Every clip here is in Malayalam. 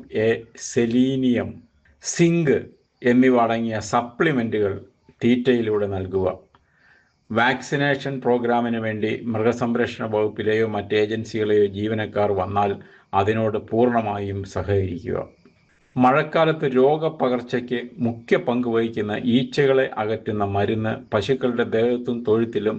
എ സെലീനിയം സിങ്ക് എന്നിവ അടങ്ങിയ സപ്ലിമെൻറ്റുകൾ തീറ്റയിലൂടെ നൽകുക വാക്സിനേഷൻ പ്രോഗ്രാമിന് വേണ്ടി മൃഗസംരക്ഷണ വകുപ്പിലെയോ മറ്റ് ഏജൻസികളെയോ ജീവനക്കാർ വന്നാൽ അതിനോട് പൂർണ്ണമായും സഹകരിക്കുക മഴക്കാലത്ത് രോഗപകർച്ചയ്ക്ക് മുഖ്യ പങ്ക് വഹിക്കുന്ന ഈച്ചകളെ അകറ്റുന്ന മരുന്ന് പശുക്കളുടെ ദേഹത്തും തൊഴുത്തിലും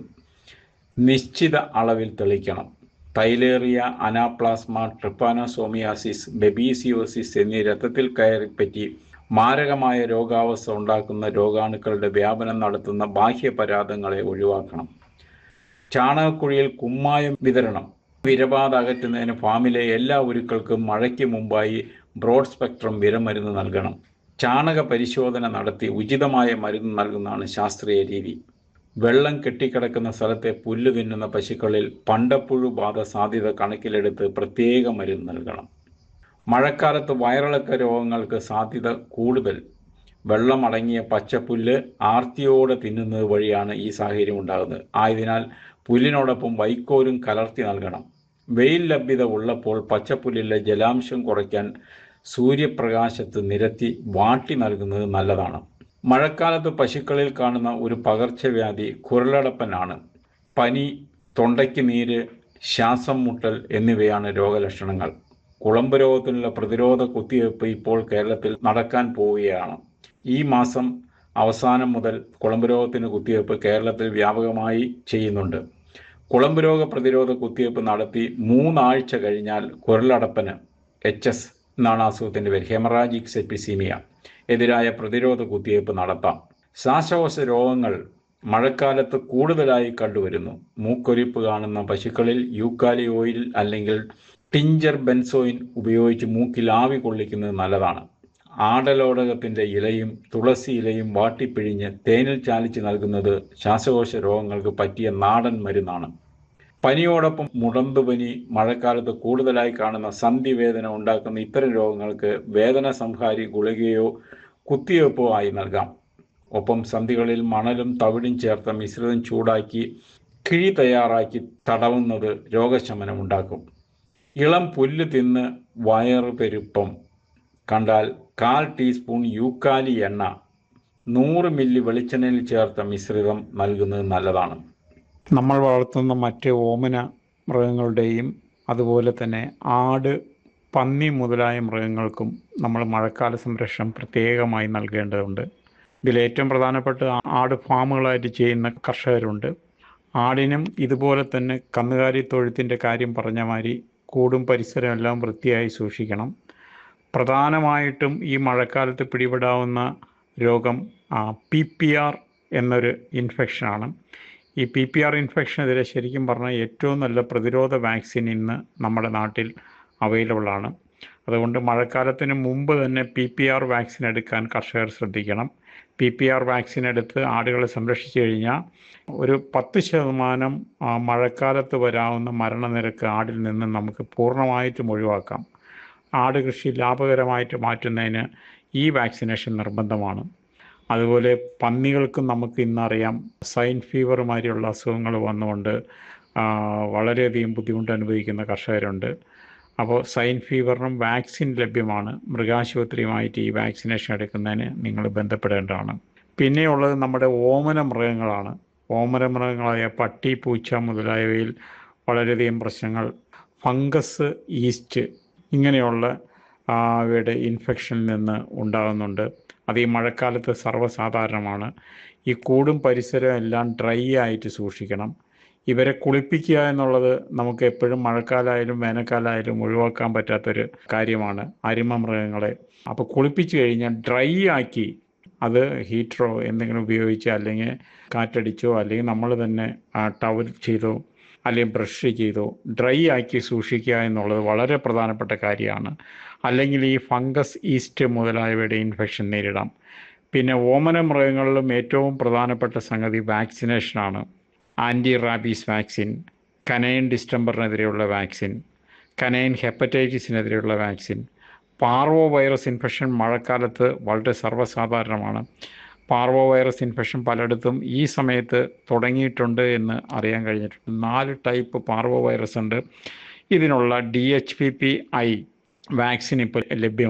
നിശ്ചിത അളവിൽ തെളിക്കണം തൈലേറിയ അനാപ്ലാസ്മ ട്രിപ്പാനോസോമിയാസിസ് ബെബീസിയോസിസ് എന്നീ രക്തത്തിൽ കയറിപ്പറ്റി മാരകമായ രോഗാവസ്ഥ ഉണ്ടാക്കുന്ന രോഗാണുക്കളുടെ വ്യാപനം നടത്തുന്ന ബാഹ്യപരാധങ്ങളെ ഒഴിവാക്കണം ചാണകക്കുഴിയിൽ കുമ്മായം വിതരണം വിരബാധ അകറ്റുന്നതിന് ഫാമിലെ എല്ലാ ഉരുക്കൾക്കും മഴയ്ക്ക് മുമ്പായി ബ്രോഡ് സ്പെക്ട്രം വിരമരുന്ന് നൽകണം ചാണക പരിശോധന നടത്തി ഉചിതമായ മരുന്ന് നൽകുന്നതാണ് ശാസ്ത്രീയ രീതി വെള്ളം കെട്ടിക്കിടക്കുന്ന സ്ഥലത്തെ പുല്ല് തിന്നുന്ന പശുക്കളിൽ പണ്ടപ്പുഴു ബാധ സാധ്യത കണക്കിലെടുത്ത് പ്രത്യേക മരുന്ന് നൽകണം മഴക്കാലത്ത് വയറിളക്ക രോഗങ്ങൾക്ക് സാധ്യത കൂടുതൽ വെള്ളമടങ്ങിയ പച്ചപ്പുല്ല് ആർത്തിയോടെ തിന്നുന്നത് വഴിയാണ് ഈ സാഹചര്യം ഉണ്ടാകുന്നത് ആയതിനാൽ പുല്ലിനോടൊപ്പം വൈക്കോലും കലർത്തി നൽകണം വെയിൽ ലഭ്യത ഉള്ളപ്പോൾ പച്ചപ്പുല്ലിലെ ജലാംശം കുറയ്ക്കാൻ സൂര്യപ്രകാശത്ത് നിരത്തി വാട്ടി നൽകുന്നത് നല്ലതാണ് മഴക്കാലത്ത് പശുക്കളിൽ കാണുന്ന ഒരു പകർച്ചവ്യാധി കുരലടപ്പനാണ് പനി തൊണ്ടയ്ക്ക് നീര് ശ്വാസം മുട്ടൽ എന്നിവയാണ് രോഗലക്ഷണങ്ങൾ കുളമ്പ് രോഗത്തിനുള്ള പ്രതിരോധ കുത്തിവയ്പ് ഇപ്പോൾ കേരളത്തിൽ നടക്കാൻ പോവുകയാണ് ഈ മാസം അവസാനം മുതൽ കുളമ്പ് രോഗത്തിന് കുത്തിവയ്പ് കേരളത്തിൽ വ്യാപകമായി ചെയ്യുന്നുണ്ട് കുളമ്പ് രോഗ പ്രതിരോധ കുത്തിവയ്പ് നടത്തി മൂന്നാഴ്ച കഴിഞ്ഞാൽ കുരലടപ്പന് എച്ച് എസ് എന്നാണ് അസുഖത്തിൻ്റെ പേര് ഹെമറാജിക് സെപ്പിസീമിയ എതിരായ പ്രതിരോധ കുത്തിവയ്പ് നടത്താം ശ്വാസകോശ രോഗങ്ങൾ മഴക്കാലത്ത് കൂടുതലായി കണ്ടുവരുന്നു മൂക്കൊലിപ്പ് കാണുന്ന പശുക്കളിൽ യൂക്കാലി ഓയിൽ അല്ലെങ്കിൽ ടിഞ്ചർ ബെൻസോയിൻ ഉപയോഗിച്ച് മൂക്കിൽ ആവി കൊള്ളിക്കുന്നത് നല്ലതാണ് ആടലോടകത്തിൻ്റെ ഇലയും തുളസി ഇലയും വാട്ടിപ്പിഴിഞ്ഞ് തേനിൽ ചാലിച്ച് നൽകുന്നത് ശ്വാസകോശ രോഗങ്ങൾക്ക് പറ്റിയ നാടൻ മരുന്നാണ് പനിയോടൊപ്പം മുടന്തുപനി മഴക്കാലത്ത് കൂടുതലായി കാണുന്ന സന്ധിവേദന ഉണ്ടാക്കുന്ന ഇത്തരം രോഗങ്ങൾക്ക് വേദന സംഹാരി ഗുളികയോ കുത്തിവയ്പ്പോ ആയി നൽകാം ഒപ്പം സന്ധികളിൽ മണലും തവിടും ചേർത്ത മിശ്രിതം ചൂടാക്കി കിഴി തയ്യാറാക്കി തടവുന്നത് രോഗശമനം ഉണ്ടാക്കും ഇളം പുല്ല് തിന്ന് വയറ് പെരുപ്പം കണ്ടാൽ കാൽ ടീസ്പൂൺ യൂക്കാലി എണ്ണ നൂറ് മില്ലി വെളിച്ചെണ്ണയിൽ ചേർത്ത മിശ്രിതം നൽകുന്നത് നല്ലതാണ് നമ്മൾ വളർത്തുന്ന മറ്റ് ഓമന മൃഗങ്ങളുടെയും അതുപോലെ തന്നെ ആട് പന്നി മുതലായ മൃഗങ്ങൾക്കും നമ്മൾ മഴക്കാല സംരക്ഷണം പ്രത്യേകമായി നൽകേണ്ടതുണ്ട് ഇതിൽ ഏറ്റവും പ്രധാനപ്പെട്ട ആട് ഫാമുകളായിട്ട് ചെയ്യുന്ന കർഷകരുണ്ട് ആടിനും ഇതുപോലെ തന്നെ കന്നുകാലി തൊഴുത്തിൻ്റെ കാര്യം പറഞ്ഞ മാതിരി കൂടും പരിസരം എല്ലാം വൃത്തിയായി സൂക്ഷിക്കണം പ്രധാനമായിട്ടും ഈ മഴക്കാലത്ത് പിടിപെടാവുന്ന രോഗം പി പി ആർ എന്നൊരു ഇൻഫെക്ഷനാണ് ഈ പി പി ആർ ഇൻഫെക്ഷനെതിരെ ശരിക്കും പറഞ്ഞാൽ ഏറ്റവും നല്ല പ്രതിരോധ വാക്സിൻ ഇന്ന് നമ്മുടെ നാട്ടിൽ അവൈലബിൾ ആണ് അതുകൊണ്ട് മഴക്കാലത്തിന് മുമ്പ് തന്നെ പി പി ആർ വാക്സിൻ എടുക്കാൻ കർഷകർ ശ്രദ്ധിക്കണം പി പി ആർ വാക്സിൻ എടുത്ത് ആടുകളെ സംരക്ഷിച്ചു കഴിഞ്ഞാൽ ഒരു പത്ത് ശതമാനം മഴക്കാലത്ത് വരാവുന്ന മരണനിരക്ക് ആടിൽ നിന്ന് നമുക്ക് പൂർണ്ണമായിട്ടും ഒഴിവാക്കാം ആട് കൃഷി ലാഭകരമായിട്ട് മാറ്റുന്നതിന് ഈ വാക്സിനേഷൻ നിർബന്ധമാണ് അതുപോലെ പന്നികൾക്കും നമുക്ക് ഇന്നറിയാം സൈൻ ഫീവർ മാതിരിയുള്ള അസുഖങ്ങൾ വന്നുകൊണ്ട് വളരെയധികം ബുദ്ധിമുട്ട് അനുഭവിക്കുന്ന കർഷകരുണ്ട് അപ്പോൾ സൈൻ ഫീവറിനും വാക്സിൻ ലഭ്യമാണ് മൃഗാശുപത്രിയുമായിട്ട് ഈ വാക്സിനേഷൻ എടുക്കുന്നതിന് നിങ്ങൾ ബന്ധപ്പെടേണ്ടതാണ് പിന്നെയുള്ളത് നമ്മുടെ ഓമന മൃഗങ്ങളാണ് ഓമന മൃഗങ്ങളായ പട്ടി പൂച്ച മുതലായവയിൽ വളരെയധികം പ്രശ്നങ്ങൾ ഫംഗസ് ഈസ്റ്റ് ഇങ്ങനെയുള്ള അവയുടെ ഇൻഫെക്ഷനിൽ നിന്ന് ഉണ്ടാകുന്നുണ്ട് അത് ഈ മഴക്കാലത്ത് സർവ്വസാധാരണമാണ് ഈ കൂടും പരിസരവും എല്ലാം ഡ്രൈ ആയിട്ട് സൂക്ഷിക്കണം ഇവരെ കുളിപ്പിക്കുക എന്നുള്ളത് നമുക്ക് എപ്പോഴും മഴക്കാലമായാലും വേനൽക്കാലമായാലും ഒഴിവാക്കാൻ പറ്റാത്തൊരു കാര്യമാണ് അരിമ മൃഗങ്ങളെ അപ്പോൾ കുളിപ്പിച്ചു കഴിഞ്ഞാൽ ഡ്രൈ ആക്കി അത് ഹീറ്ററോ എന്തെങ്കിലും ഉപയോഗിച്ച് അല്ലെങ്കിൽ കാറ്റടിച്ചോ അല്ലെങ്കിൽ നമ്മൾ തന്നെ ടവൽ ചെയ്തോ അല്ലെങ്കിൽ ബ്രഷ് ചെയ്തോ ഡ്രൈ ആക്കി സൂക്ഷിക്കുക എന്നുള്ളത് വളരെ പ്രധാനപ്പെട്ട കാര്യമാണ് അല്ലെങ്കിൽ ഈ ഫംഗസ് ഈസ്റ്റ് മുതലായവയുടെ ഇൻഫെക്ഷൻ നേരിടാം പിന്നെ ഓമന മൃഗങ്ങളിലും ഏറ്റവും പ്രധാനപ്പെട്ട സംഗതി വാക്സിനേഷനാണ് ആൻറ്റി റാബീസ് വാക്സിൻ കനൈൻ ഡിസ്റ്റംബറിനെതിരെയുള്ള വാക്സിൻ കനൈൻ ഹെപ്പറ്റൈറ്റിസിനെതിരെയുള്ള വാക്സിൻ പാർവോ വൈറസ് ഇൻഫെക്ഷൻ മഴക്കാലത്ത് വളരെ സർവ്വസാധാരണമാണ് പാർവോ വൈറസ് ഇൻഫെക്ഷൻ പലയിടത്തും ഈ സമയത്ത് തുടങ്ങിയിട്ടുണ്ട് എന്ന് അറിയാൻ കഴിഞ്ഞിട്ടുണ്ട് നാല് ടൈപ്പ് പാർവോ വൈറസ് ഉണ്ട് ഇതിനുള്ള D H P P I vaccine ഇപ്പോൾ ലഭ്യമാണ്